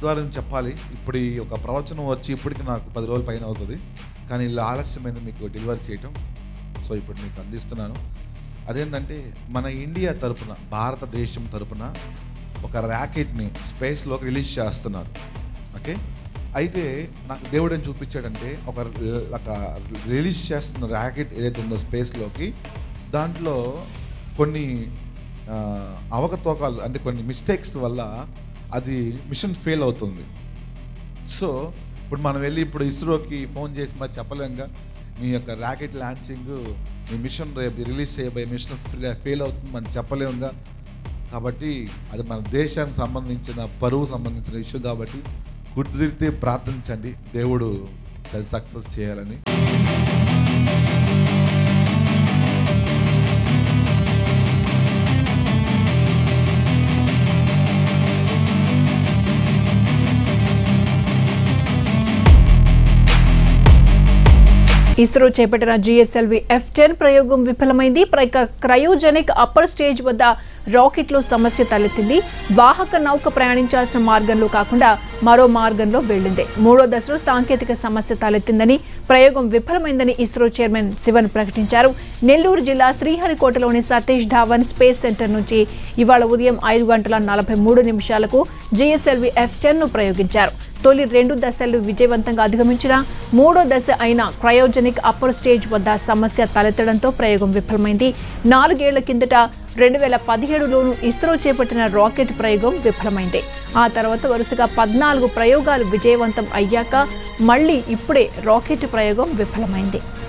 ద్వారా నేను చెప్పాలి ఇప్పుడు ఈ ఒక ప్రవచనం వచ్చి ఇప్పటికి నాకు పది రోజుల పైన అవుతుంది కానీ ఇలా ఆలస్యమైంది మీకు డెలివరీ చేయటం సో ఇప్పుడు మీకు అందిస్తున్నాను అదేంటంటే మన ఇండియా తరపున భారతదేశం తరపున ఒక ర్యాకెట్ని స్పేస్లోకి రిలీజ్ చేస్తున్నారు ఓకే అయితే నాకు దేవుడు ఏం చూపించాడంటే ఒక ఒక రిలీజ్ చేస్తున్న ర్యాకెట్ ఏదైతే ఉందో స్పేస్లోకి దాంట్లో కొన్ని ఆ, అవకతవకాలు అంటే కొన్ని మిస్టేక్స్ వల్ల అది మిషన్ ఫెయిల్ అవుతుంది సో ఇప్పుడు మనం వెళ్ళి ఇప్పుడు ఇస్రోకి ఫోన్ చేసి మరి చెప్పలేంగా మీ యొక్క ర్యాకెట్ లాంచింగ్ మీ మిషన్ రేపు రిలీజ్ చేయబోయే మిషన్ ఫెయిల్ అవుతుంది మనం చెప్పలేముగా కాబట్టి అది మన దేశానికి సంబంధించిన పరువు సంబంధించిన ఇష్యూ కాబట్టి కుదిరితే ప్రార్థించండి దేవుడు దాన్ని సక్సెస్ చేయాలని ఇస్రో చేపట్టిన జిఎస్ఎల్వి ఎఫ్ టెన్ ప్రయోగం విఫలమైంది ప్రక క్రయోజెనిక్ అప్పర్ స్టేజ్ వద్ద రాకెట్లో సమస్య తలెత్తింది వాహక నౌక ప్రయాణించాల్సిన మార్గంలో కాకుండా మరో మార్గంలో వెళ్ళింది మూడో దశలో సాంకేతిక సమస్య తలెత్తిందని ప్రయోగం విఫలమైందని ఇస్రో చైర్మన్ శివన్ ప్రకటించారు నెల్లూరు జిల్లా శ్రీహరికోటలోని సతీష్ ధావన్ స్పేస్ సెంటర్ నుంచి ఇవాళ ఉదయం ఐదు గంటల నలభై మూడు నిమిషాలకు జిఎస్ఎల్వి ఎఫ్ టెన్ ను ప్రయోగించారు తొలి రెండు దశలు విజయవంతంగా అధిగమించిన మూడో దశ అయిన క్రయోజెనిక్ అప్పర్ స్టేజ్ వద్ద సమస్య తలెత్తడంతో ప్రయోగం విఫలమైంది నాలుగేళ్ల కిందట రెండు వేల పదిహేడులోనూ ఇస్రో చేపట్టిన రాకెట్ ప్రయోగం విఫలమైంది ఆ తర్వాత వరుసగా పద్నాలుగు ప్రయోగాలు విజయవంతం అయ్యాక మళ్ళీ ఇప్పుడే రాకెట్ ప్రయోగం విఫలమైంది